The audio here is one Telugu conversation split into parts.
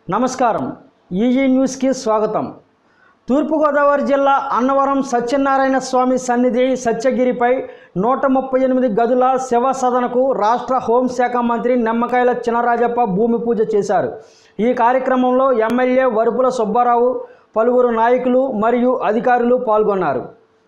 నమస్కారం ఈజీ న్యూస్కి స్వాగతం తూర్పుగోదావరి జిల్లా అన్నవరం సత్యనారాయణ స్వామి సన్నిధి సత్యగిరిపై నూట ముప్పై ఎనిమిది గదుల శివ సదనకు రాష్ట్ర హోంశాఖ మంత్రి నిమ్మకాయల చినరాజప్ప భూమి పూజ చేశారు ఈ కార్యక్రమంలో ఎమ్మెల్యే వరుపుల సుబ్బారావు పలువురు నాయకులు మరియు అధికారులు పాల్గొన్నారు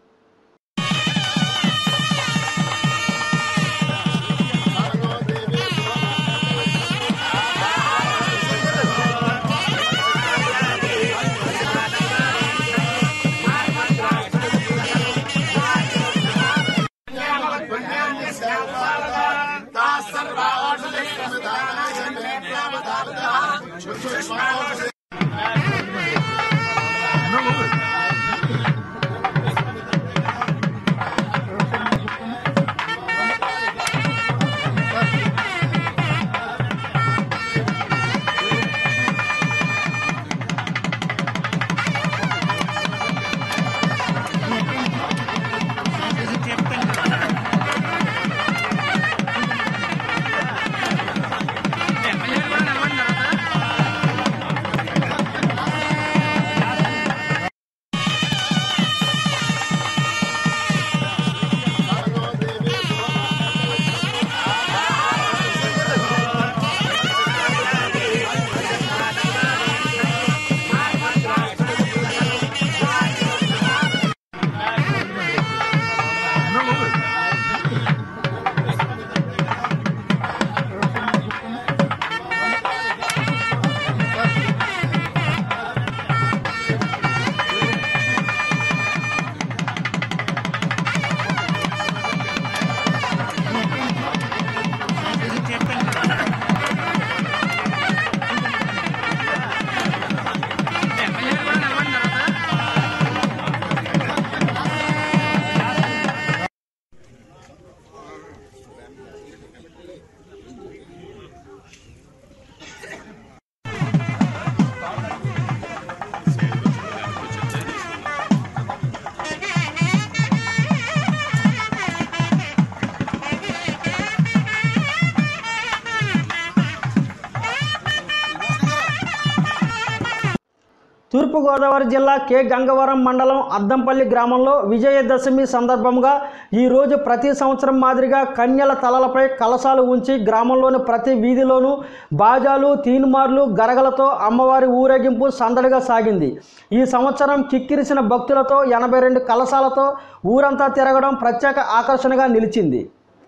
తూర్పుగోదావరి జిల్లా కె గంగవరం మండలం అద్దంపల్లి గ్రామంలో విజయదశమి సందర్భంగా ఈరోజు ప్రతి సంవత్సరం మాదిరిగా కన్యల తలలపై కలశాలు ఉంచి గ్రామంలోని ప్రతి వీధిలోనూ బాజాలు తీన్మార్లు గరగలతో అమ్మవారి ఊరేగింపు సందడిగా సాగింది ఈ సంవత్సరం కిక్కిరిసిన భక్తులతో ఎనభై రెండు కలశాలతో ఊరంతా తిరగడం ప్రత్యేక ఆకర్షణగా నిలిచింది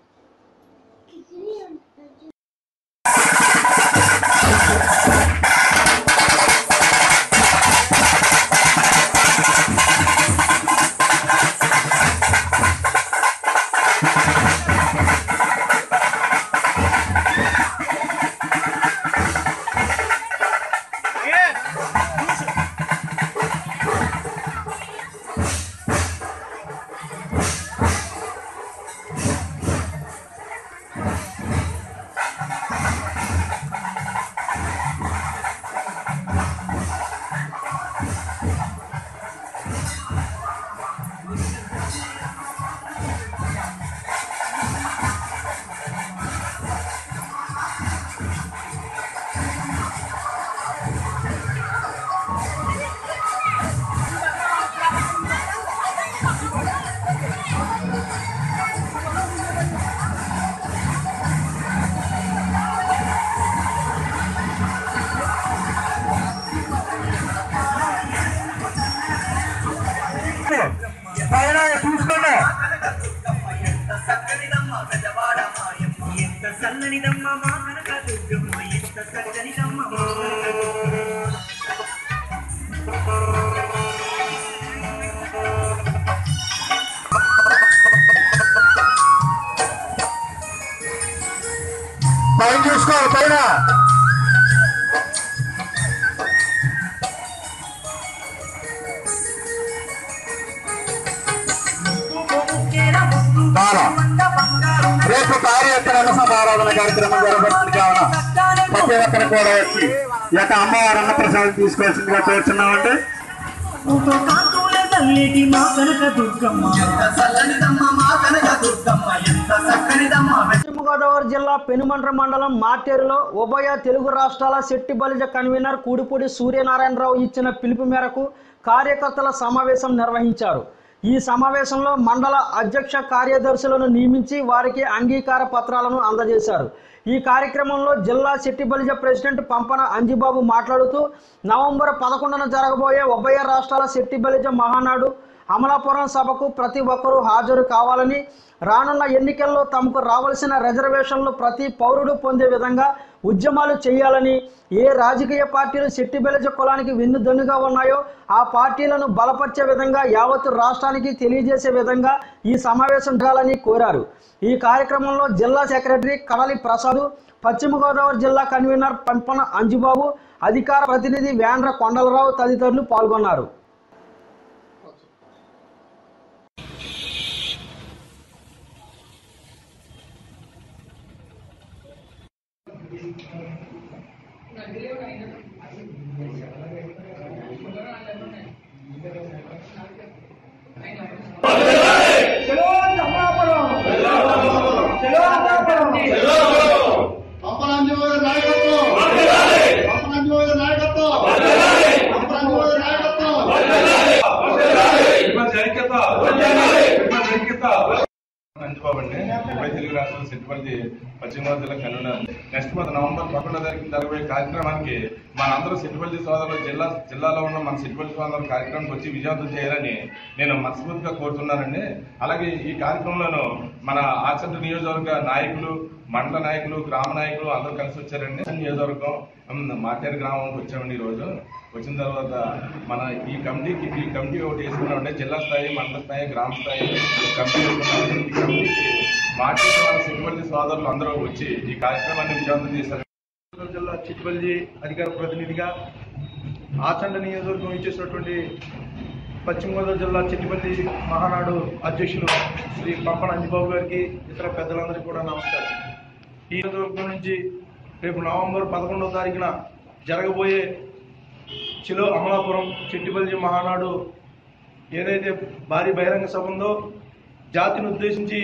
పైన చూసుకోండి ఎంత సన్ననిదమ్మ మా కనక దుర్గమ్మ ఎంత చక్కనిదమ్మ మా కనక దుర్గమ్మ పైన చూసుకోవాలి పైన చాలా. రేపు కార్యక్రమ సమారాధన కార్యక్రమం జరగబడుతుంది కావున ప్రతి ఒక్కరు కూడా వచ్చి ఈ యొక్క అమ్మవారి అన్న ప్రసాదం తీసుకోవాల్సిందిగా కోరుతున్నామండి కాంతుల తల్లిటి మా కనక దుర్గమ్మ చల్లనిదమ్మ మా కనక దుర్గమ్మ ఎంత చక్కనిదమ్మ పశ్చిమ గోదావరి జిల్లా పెనుమంట్ర మండలం మార్టేరులో ఉభయ తెలుగు రాష్ట్రాల శెట్టి బలిజ కన్వీనర్ కూడిపూడి సూర్యనారాయణరావు ఇచ్చిన పిలుపు మేరకు కార్యకర్తల సమావేశం నిర్వహించారు ఈ సమావేశంలో మండల అధ్యక్ష కార్యదర్శులను నియమించి వారికి అంగీకార పత్రాలను అందజేశారు ఈ కార్యక్రమంలో జిల్లా శెట్టి బలిజ ప్రెసిడెంట్ పంపన అంజిబాబు మాట్లాడుతూ నవంబర్ పదకొండున జరగబోయే ఉభయ రాష్ట్రాల శెట్టి బలిజ మహానాడు అమలాపురం సభకు ప్రతి ఒక్కరూ హాజరు కావాలని రానున్న ఎన్నికల్లో తమకు రావాల్సిన రిజర్వేషన్లు ప్రతి పౌరుడు పొందే విధంగా ఉద్యమాలు చేయాలని ఏ రాజకీయ పార్టీలు శెట్టిబెలజ కులానికి వెన్నుదన్నుగా ఉన్నాయో ఆ పార్టీలను బలపరిచే విధంగా యావత్తు రాష్ట్రానికి తెలియజేసే విధంగా ఈ సమావేశం జరగాలని కోరారు ఈ కార్యక్రమంలో జిల్లా సెక్రటరీ కడలి ప్రసాద్ పశ్చిమ గోదావరి జిల్లా కన్వీనర్ పంపన అంజుబాబు అధికార ప్రతినిధి వేండ్ర కొండలరావు తదితరులు పాల్గొన్నారు పంపరాంజనేయ నాయకత్వం పంపరాంజనేయ నాయకత్వం పంపరాంజనేయ నాయకత్వం మంచిబాబు అండి ఉభయ తెలుగు రాష్ట్రాల సిద్ధిపల్లి పశ్చిమ గోదావరి జిల్లా కన్వీనర్ నెక్స్ట్ మంత్ నవంబర్ పదకొండో తారీఖు జరగబోయే కార్యక్రమానికి మనందరూ సిద్ధిపల్లి సోదరులు జిల్లా జిల్లాలో ఉన్న మన సిద్ధిపల్లి సోదరుల కార్యక్రమానికి వచ్చి విజయవంతం చేయాలని నేను మనస్ఫూర్తిగా కోరుతున్నానండి అలాగే ఈ కార్యక్రమంలోనూ మన ఆచంట నియోజకవర్గ నాయకులు మండల నాయకులు గ్రామ నాయకులు అందరూ కలిసి వచ్చారండి నియోజకవర్గం ఉమ్, మాటేరు గ్రామంకి వచ్చామండి ఈ రోజు వచ్చిన తర్వాత మన ఈ కమిటీకి ఈ కమిటీ ఒకటి వేసుకున్నామంటే జిల్లా స్థాయి మండల స్థాయి గ్రామ స్థాయి కమిటీ వేసుకున్నామండి ఈ కమిటీకి మాట్లాడే మన సిబ్బంది సోదరులు అందరూ వచ్చి ఈ కార్యక్రమాన్ని విజయవంతం చేశారు గుంటూరు జిల్లా చిట్పల్లి అధికార ప్రతినిధిగా ఆచండ నియోజకవర్గం ఇచ్చేసినటువంటి పశ్చిమ గోదావరి జిల్లా చిట్టిపల్లి మహానాడు అధ్యక్షులు శ్రీ పంపన అంజిబాబు గారికి ఇతర పెద్దలందరికీ కూడా నమస్కారం ఈ నియోజకవర్గం నుంచి రేపు నవంబర్ పదకొండవ తారీఖున జరగబోయే చిలో అమలాపురం చిట్టిపల్లి మహానాడు ఏదైతే భారీ బహిరంగ సభ ఉందో జాతిని ఉద్దేశించి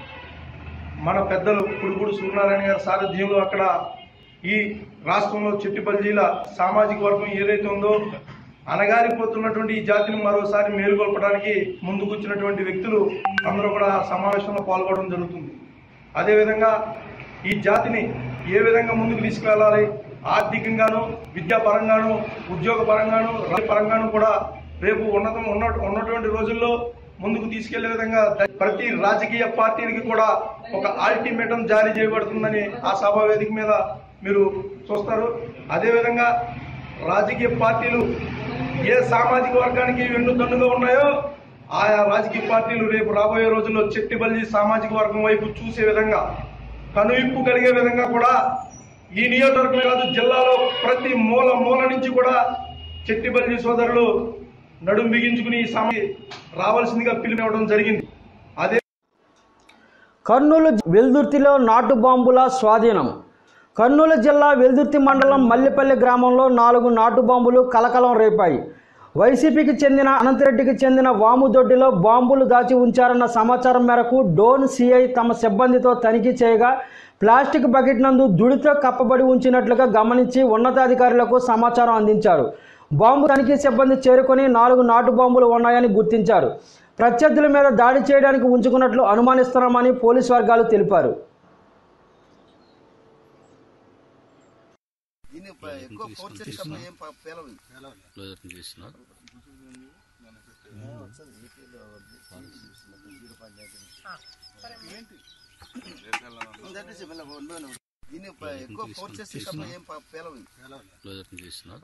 మన పెద్దలు కుడుకుడు సూర్యనారాయణ గారి సారథ్యంలో అక్కడ ఈ రాష్ట్రంలో చిట్టిపల్లి జిల్లా సామాజిక వర్గం ఏదైతే ఉందో అనగారిపోతున్నటువంటి ఈ జాతిని మరోసారి మేలుకొల్పడానికి ముందుకొచ్చినటువంటి వ్యక్తులు అందరూ కూడా ఆ సమావేశంలో పాల్గొనడం జరుగుతుంది అదేవిధంగా ఈ జాతిని ఏ విధంగా ముందుకు తీసుకెళ్లాలి ఆర్థికంగాను విద్యాపరంగాను ఉద్యోగ పరంగాను రాజకీయ పరంగాను కూడా రేపు ఉన్నతం ఉన్న ఉన్నటువంటి రోజుల్లో ముందుకు తీసుకెళ్లే విధంగా ప్రతి రాజకీయ పార్టీలకి కూడా ఒక అల్టిమేటం జారీ చేయబడుతుందని ఆ సభా వేదిక మీద మీరు చూస్తారు అదేవిధంగా రాజకీయ పార్టీలు ఏ సామాజిక వర్గానికి వెన్నుదన్నుగా ఉన్నాయో ఆయా రాజకీయ పార్టీలు రేపు రాబోయే రోజుల్లో చెట్టిబల్లి సామాజిక వర్గం వైపు చూసే విధంగా కనువిప్పు కలిగే విధంగా కూడా ఈ నియోజకవర్గమే కాదు జిల్లాలో ప్రతి మూల మూల నుంచి కూడా చెట్టిబల్లి సోదరులు నడుం బిగించుకుని ఈ సమయం రావాల్సిందిగా పిలుపునివ్వడం జరిగింది అదే కర్నూలు వెల్దుర్తిలో నాటు బాంబుల స్వాధీనం కర్నూలు జిల్లా వెల్దుర్తి మండలం మల్లిపల్లి గ్రామంలో నాలుగు నాటు బాంబులు కలకలం రేపాయి వైసీపీకి చెందిన అనంతరెడ్డికి చెందిన వాముదొడ్డిలో బాంబులు దాచి ఉంచారన్న సమాచారం మేరకు డోన్ సిఐ తమ సిబ్బందితో తనిఖీ చేయగా ప్లాస్టిక్ బకెట్ నందు దుడితో కప్పబడి ఉంచినట్లుగా గమనించి ఉన్నతాధికారులకు సమాచారం అందించారు బాంబు తనిఖీ సిబ్బంది చేరుకొని నాలుగు నాటు బాంబులు ఉన్నాయని గుర్తించారు ప్రత్యర్థుల మీద దాడి చేయడానికి ఉంచుకున్నట్లు అనుమానిస్తున్నామని పోలీస్ వర్గాలు తెలిపారు దీన్ని ప- ఎక్కువ ఫోర్స్ చేసినప్పుడు ఏం ప- పేలవు క్లోజర్ చేస్తున్నారు దట్ ఈస్ మెల్ల వన్ బై వన్. దీన్ని ప- ఎక్కువ ఫోర్స్ చేసినప్పుడు ఏం ప- పేలవు క్లోజర్ చేస్తున్నారు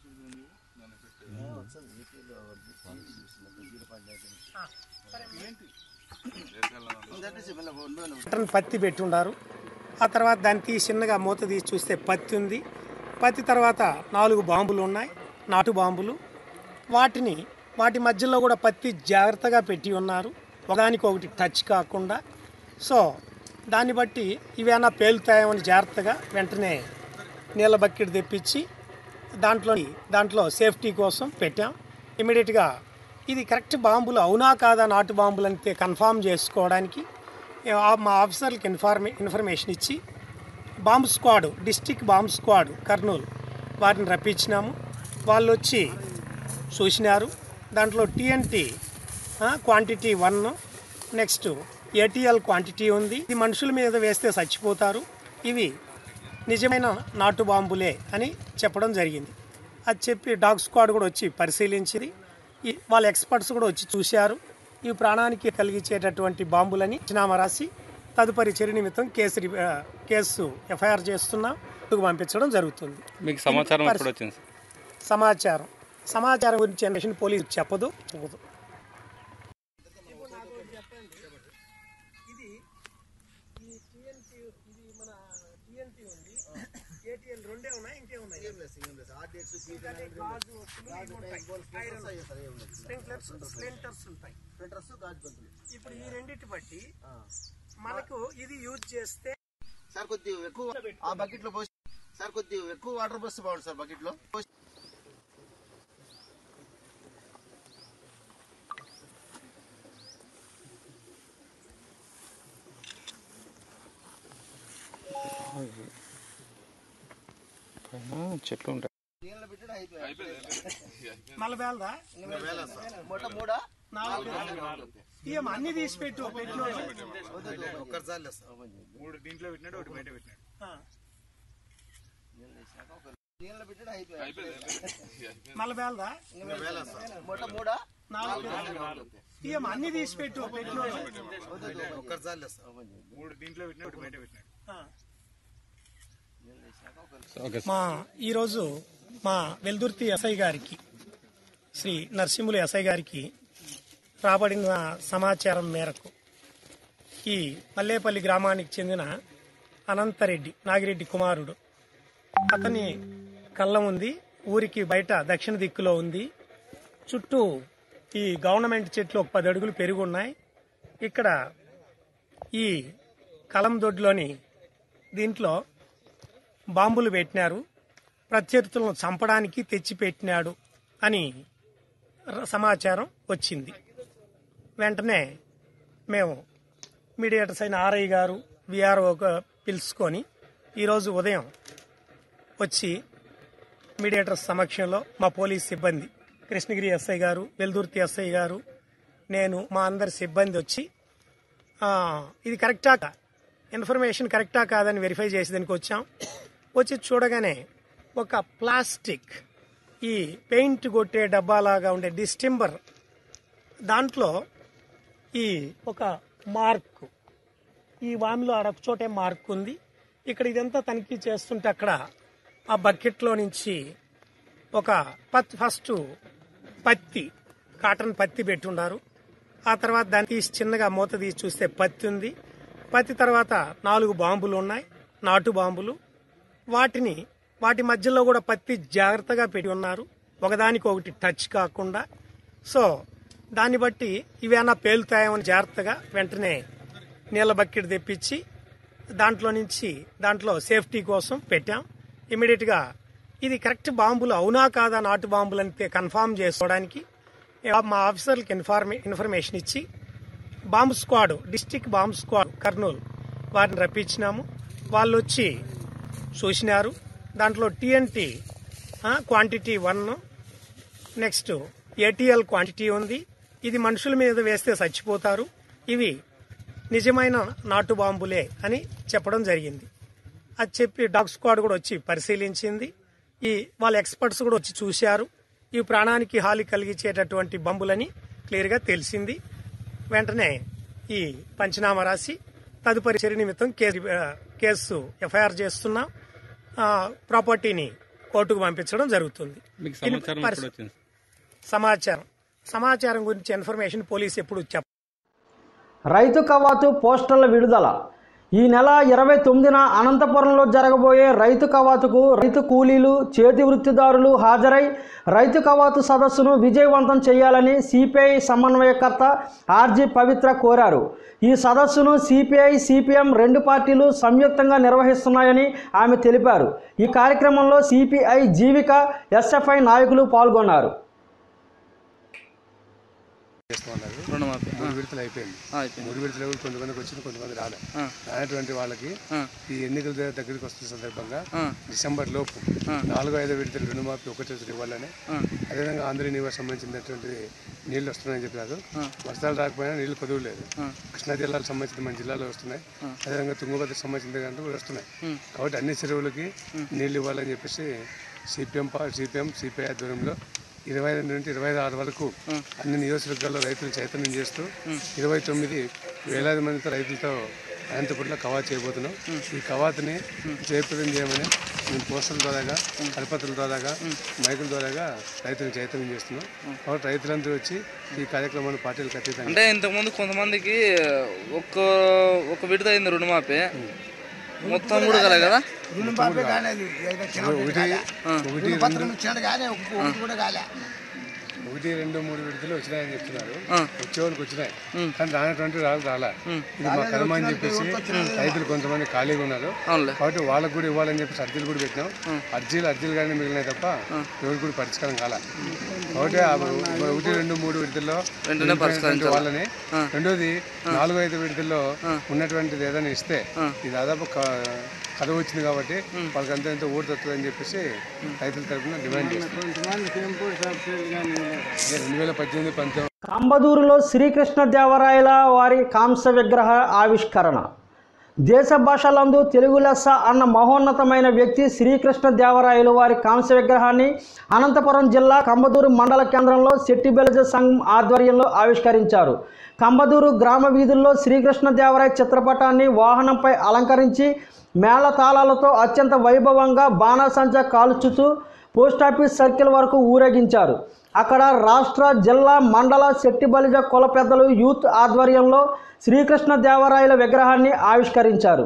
దట్ ఈస్ మెల్ల వన్ బై వన్. బటన్ పత్తి పెట్టి ఉన్నారు ఆ తర్వాత దాన్ని తీసి చిన్నగా మూత తీసి చూస్తే పత్తి ఉంది పత్తి తర్వాత నాలుగు బాంబులు ఉన్నాయి నాటు బాంబులు వాటిని వాటి మధ్యలో కూడా పత్తి జాగ్రత్తగా పెట్టి ఉన్నారు ఒకదానికి ఒకటి టచ్ కాకుండా సో దాన్ని బట్టి ఇవేనా పేలుతాయేమని జాగ్రత్తగా వెంటనే నీళ్ళ బకెట్ తెప్పించి దాంట్లో దాంట్లో సేఫ్టీ కోసం పెట్టాం ఇమీడియట్గా ఇది కరెక్ట్ బాంబులు అవునా కాదా నాటు బాంబులు అంతే కన్ఫామ్ చేసుకోవడానికి ఆ- మా ఆఫీసర్లకు ఇన్ఫార్మే ఇన్ఫర్మేషన్ ఇచ్చి bomb squad district bomb squad Kurnool వారిని రప్పించినాము వాళ్ళు వచ్చి చూసినారు దాంట్లో TNT quantity one next ATL quantity ఉంది ఇది మనుషుల మీద వేస్తే చచ్చిపోతారు ఇవి నిజమైన నాటు బాంబులే అని చెప్పడం జరిగింది అది చెప్పి డాగ్ స్క్వాడ్ కూడా వచ్చి పరిశీలించింది ఈ వాళ్ళ ఎక్స్పర్ట్స్ కూడా వచ్చి చూశారు ఇవి ప్రాణానికి కలిగించేటటువంటి బాంబులని చినామా రాసి తదుపరి చర్య నిమిత్తం కేసు రి- ఆ, కేసు ఎఫ్ఐఆర్ చేస్తున్నాం ఇందుకు పంపించడం జరుగుతుంది మీకు సమాచారం పరిస్థితి- ఎప్పుడు వచ్చింది సార్ సమాచారం సమాచారం గురించి జనరేషన్ పోలీసు చెప్పదు చెప్పదు ఇప్పుడు ఈ రెండింటి బట్టి మనకు ఇది యూజ్ చేస్తే సార్ కొద్దిగా ఎక్కువ ఆ బకెట్ లో పోసి సార్ కొద్దిగా ఎక్కువ వాటర్ పోస్తే బాగుంది సార్ బకెట్ లో పోసి- చెట్లు ఉంటాయి నీళ్ళలో పెట్టడం అయిపోయింది మళ్ళీ వేలదా మొట్ట మూడా నాలుగు ఇయ్యం అన్ని తీసి పెట్టు పెట్టిన ఒక్కరి సార్లు వేస్తాం మూడు దీంట్లో పెట్టినాడు ఒకటి బయట పెట్టినాడు నీళ్ళలో పెట్టడం అయిపోయింది మళ్ళీ వేలదా మొట్ట మూడా నాలుగు ఇయ్యం అన్ని తీసి పెట్టు పెట్టిన ఒక్కరి సార్లు వేస్తాం మూడు దీంట్లో పెట్టినాడు ఒకటి బయట పెట్టినాడు ఓకే మా ఈరోజు మా వెల్దుర్తి ఎస్ఐ గారికి శ్రీ నరసింహులు ఎస్ఐ గారికి రాబడిన సమాచారం మేరకు ఈ పల్లేపల్లి గ్రామానికి చెందిన అనంతరెడ్డి నాగిరెడ్డి కుమారుడు అతని కళ్ళం ఉంది ఊరికి బయట దక్షిణ దిక్కులో ఉంది చుట్టూ ఈ గవర్నమెంట్ చెట్లు ఒక పది అడుగులు పెరిగి ఉన్నాయి ఇక్కడ ఈ కలం దొడ్లోని దీంట్లో బాంబులు పెట్టినారు ప్రత్యర్థులను చంపడానికి తెచ్చిపెట్టినాడు అని ర- సమాచారం వచ్చింది వెంటనే మేము మీడియేటర్స్ అయిన ఆర్ఐ గారు విఆర్ఓ పిలుచుకొని ఈరోజు ఉదయం వచ్చి మీడియేటర్స్ సమక్షంలో మా పోలీస్ సిబ్బంది కృష్ణగిరి ఎస్ఐ గారు వెల్దుర్తి ఎస్ఐ గారు నేను మా అందరి సిబ్బంది వచ్చి ఆ, ఇది కరెక్టా కా- ఇన్ఫర్మేషన్ కరెక్టా కాదని వెరిఫై చేసేదానికి వచ్చాం వచ్చి చూడగానే ఒక ప్లాస్టిక్ ఈ పెయింట్ కొట్టే డబ్బాలాగా ఉండే డిస్టింబర్ దాంట్లో ఈ ఒక మార్క్ ఈ వామిలో ఆడ ఒక చోటే మార్క్ ఉంది ఇక్కడ ఇదంతా తనిఖీ చేస్తుంటే అక్కడ ఆ బకెట్లో నుంచి ఒక పత్ ఫస్ట్ పత్తి కాటన్ పత్తి పెట్టున్నారు ఆ తర్వాత దాన్ని తీసి చిన్నగా మూత తీసి చూస్తే పత్తి ఉంది పత్తి తర్వాత నాలుగు బాంబులు ఉన్నాయి నాటు బాంబులు వాటిని వాటి మధ్యలో కూడా పత్తి జాగ్రత్తగా పెట్టి ఉన్నారు ఒకదానికి ఒకటి టచ్ కాకుండా సో దాన్ని బట్టి ఇవేనా పేలుతాయేమని జాగ్రత్తగా వెంటనే నీళ్ళ బకెట్ తెప్పించి దాంట్లో నుంచి దాంట్లో సేఫ్టీ కోసం పెట్టాం ఇమీడియట్గా ఇది కరెక్ట్ బాంబులు అవునా కాదా నాటు బాంబులు అని కన్ఫామ్ చేసుకోవడానికి మా ఆఫీసర్లకు ఇన్ఫార్మే ఇన్ఫర్మేషన్ ఇచ్చి bomb squad district bomb squad Kurnool వారిని రప్పించినాము వాళ్ళు వచ్చి చూసినారు దాంట్లో TNT quantity one next ATL quantity ఉంది ఇది మనుషుల మీద వేస్తే చచ్చిపోతారు ఇవి నిజమైన నాటు బాంబులే అని చెప్పడం జరిగింది అది చెప్పి డాగ్ స్క్వాడ్ కూడా వచ్చి పరిశీలించింది ఈ వాళ్ళ ఎక్స్పర్ట్స్ కూడా వచ్చి చూశారు ఈ ప్రాణానికి హాని కలిగించేటటువంటి బాంబులని క్లియర్గా తెలిసింది వెంటనే ఈ పంచనామా రాసి తదుపరి చర్య నిమిత్తం కేసు ఆ, కేసు ఎఫ్ఐఆర్ చేస్తున్నాం ఆ, ప్రాపర్టీని కోర్టుకు పంపించడం జరుగుతుంది మీకు దీని సమాచారం పరిస్థితి- ఎప్పుడు వచ్చింది సమాచారం సమాచారం గురించి ఇన్ఫర్మేషన్ పోలీసు ఎప్పుడు చెప్ప రైతు కవాతు పోస్టర్ల విడుదల ఈ నెల ఇరవై తొమ్మిదిన అనంతపురంలో జరగబోయే రైతు కవాతుకు రైతు కూలీలు చేతి వృత్తిదారులు హాజరై రైతు కవాతు సదస్సును విజయవంతం చేయాలని సిపిఐ సమన్వయకర్త ఆర్జీ పవిత్ర కోరారు ఈ సదస్సును సిపిఐ సిపిఎం రెండు పార్టీలు సంయుక్తంగా నిర్వహిస్తున్నాయని ఆమె తెలిపారు ఈ కార్యక్రమంలో సిపిఐ జీవిక ఎస్ఎఫ్ఐ నాయకులు పాల్గొన్నారు చేస్తామన్నారు రుణమాఫీ మూడు విడతలు అయిపోయింది ఆ, అయిపోయింది. మూడు విడతలు కూడా కొంతమందికి వచ్చింది కొంతమంది రాలే ఆ. రానటువంటి వాళ్ళకి ఆ. ఈ ఎన్నికల దగ్గర- దగ్గరికి వస్తున్న సందర్భంగా ఆ. డిసెంబర్ లోపు ఆ. నాలుగో ఐదో విడతలు రుణమాఫీ ఒకటి ఇవ్వాలని ఆ. అదేవిధంగా ఆంధ్ర నివాస్ సంబంధించినటువంటి నీళ్లు వస్తున్నాయని చెప్పారు ఆ. వర్షాలు రాకపోయినా నీళ్లు కొదువు లేదు ఆ. కృష్ణా జిల్లాకు సంబంధించిన మన జిల్లాలో వస్తున్నాయి ఆ. అదేవిధంగా తుంగభద్ర సంబంధించిన దాంట్లో కూడా వస్తున్నాయి ఉం. కాబట్టి అన్ని చెరువులకి నీళ్లు ఇవ్వాలని చెప్పేసి సిపిఎం సిపిఎం సిపిఐ ఆధ్వర్యంలో ఇరవై రెండు నుండి ఇరవై ఆరు వరకు అన్ని నియోజకవర్గాల్లో రైతులు చైతన్యం చేస్తూ ఇరవై తొమ్మిది వేలాది మందితో రైతులతో అనంతపురంలో కవాత్ చేయబోతున్నాం ఈ కవాతుని జయప్రదం చేయమని మేము పోస్టర్ల ద్వారాగా కరపత్రుల ద్వారాగా మైకుల ద్వారాగా రైతులను చైతన్యం చేస్తున్నాం కాబట్టి రైతులందరూ వచ్చి ఈ కార్యక్రమాన్ని పార్టీలకు అతీతంగా అంటే ఇంతకుముందు కొంతమందికి ఒక్క ఒక విడత అయింది రుణమాఫీ మొత్తం కూడా కలే కదా ఒకటి ఒకటి రెండు ఒకటి రెండు మూడు విడతలు వచ్చినాయని చెప్తున్నారు వచ్చే వాళ్ళకి వచ్చినాయి కానీ రానటువంటి రాళ్ళు రాలే ఇది మా కర్మ అని చెప్పేసి రైతులు కొంతమంది ఖాళీగా ఉన్నారు అవునులే కాబట్టి వాళ్ళకు కూడా ఇవ్వాలని చెప్పేసి అర్జీలు కూడా పెట్టినాం అర్జీలు అర్జీలు కానీ మిగిలినాయి తప్ప ఎవరు కూడా పరిష్కారం కాల కాబట్టి ఆ ఒకటి రెండు మూడు విడతల్లో వెంటనే ఉండిపోయినటువంటి పరిష్కరించాలి. వాళ్ళని రెండోది నాలుగు ఐదు విడతల్లో ఉన్నటువంటిది ఏదైనా ఇస్తే ఇది దాదాపు క- కథ వచ్చింది కాబట్టి వాళ్ళకి అంత ఎంత ఓటు తక్కువ అని చెప్పేసి రైతుల తరఫున డిమాండ్ చేస్తాం రెండు వేల పద్దెనిమిది పంతొమ్మిది కంబదూరులో శ్రీకృష్ణ దేవరాయల వారి కాంస్య విగ్రహ ఆవిష్కరణ దేశ భాషలందు తెలుగు లెస్స అన్న మహోన్నతమైన వ్యక్తి శ్రీకృష్ణ దేవరాయలు వారి కాంస్య విగ్రహాన్ని అనంతపురం జిల్లా కంబదూరు మండల కేంద్రంలో శెట్టి బెలజ సంఘం ఆధ్వర్యంలో ఆవిష్కరించారు కంబదూరు గ్రామ వీధుల్లో శ్రీకృష్ణ దేవరాయ చిత్రపటాన్ని వాహనంపై అలంకరించి మేళతాళాలతో అత్యంత వైభవంగా బాణాసంచా కాల్చుతూ పోస్టాఫీస్ సర్కిల్ వరకు ఊరేగించారు అక్కడ రాష్ట్ర జిల్లా మండల శెట్టిబలిజ కుల పెద్దలు యూత్ ఆధ్వర్యంలో శ్రీకృష్ణ దేవరాయల విగ్రహాన్ని ఆవిష్కరించారు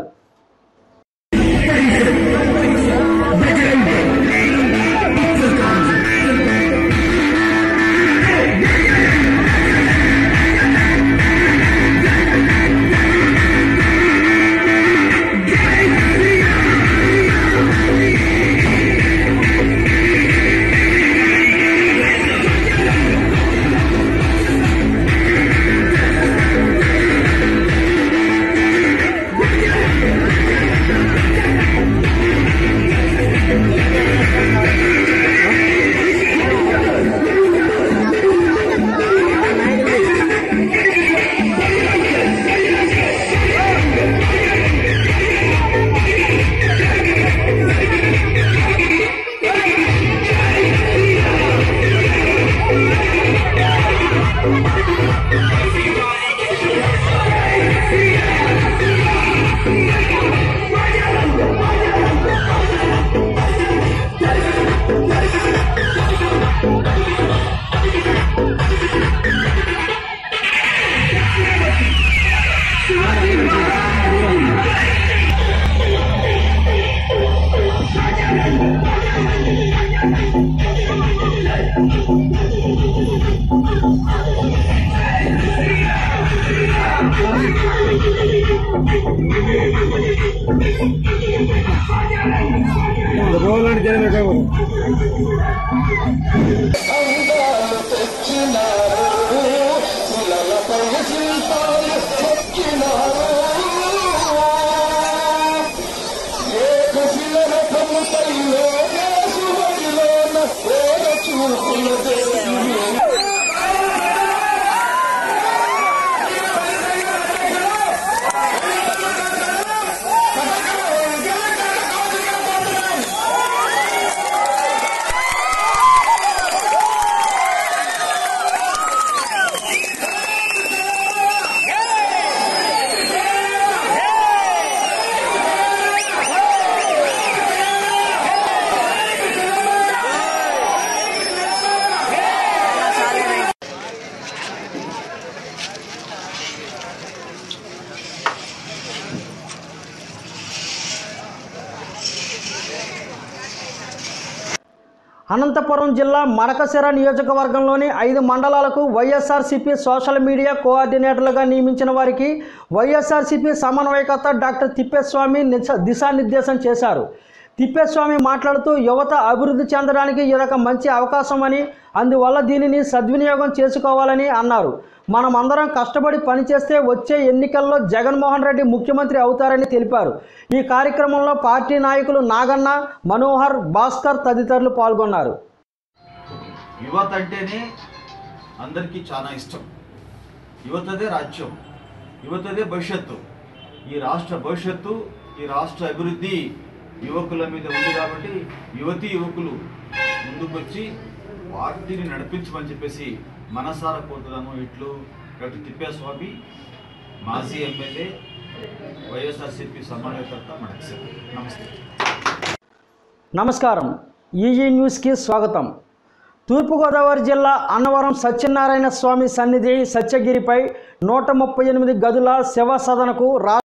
అనంతపురం జిల్లా మడకశిర నియోజకవర్గంలోని ఐదు మండలాలకు వైఎస్ఆర్సీపీ సోషల్ మీడియా కోఆర్డినేటర్లుగా నియమించిన వారికి వైఎస్ఆర్సీపీ సమన్వయకర్త డాక్టర్ తిప్పేస్వామి నిశ- దిశానిర్దేశం చేశారు తిప్పేస్వామి మాట్లాడుతూ యువత అభివృద్ధి చెందడానికి ఇదొక మంచి అవకాశమని అందువల్ల దీనిని సద్వినియోగం చేసుకోవాలని అన్నారు మనమందరం కష్టపడి పనిచేస్తే వచ్చే ఎన్నికల్లో జగన్మోహన్ రెడ్డి ముఖ్యమంత్రి అవుతారని తెలిపారు ఈ కార్యక్రమంలో పార్టీ నాయకులు నాగన్న మనోహర్ భాస్కర్ తదితరులు పాల్గొన్నారు యువత అంటేనే అందరికీ చాలా ఇష్టం యువతదే రాజ్యం యువతదే భవిష్యత్తు ఈ రాష్ట్ర భవిష్యత్తు ఈ రాష్ట్ర అభివృద్ధి యువకుల మీద ఉంది కాబట్టి యువతి యువకులు ముందుకొచ్చి పార్టీని నడిపించమని చెప్పేసి మనసారా కోరుతున్నాను ఇట్లు డాక్టర్ తిప్పేస్వామి మాజీ ఎమ్మెల్యే వైఎస్ఆర్సీపీ సమన్వయకర్త మనకి నమస్తే నమస్కారం ఈజీ న్యూస్కి స్వాగతం తూర్పుగోదావరి జిల్లా అన్నవరం సత్యనారాయణ స్వామి సన్నిధి సత్యగిరిపై నూట ముప్పై ఎనిమిది గదుల శివ సదనకు రా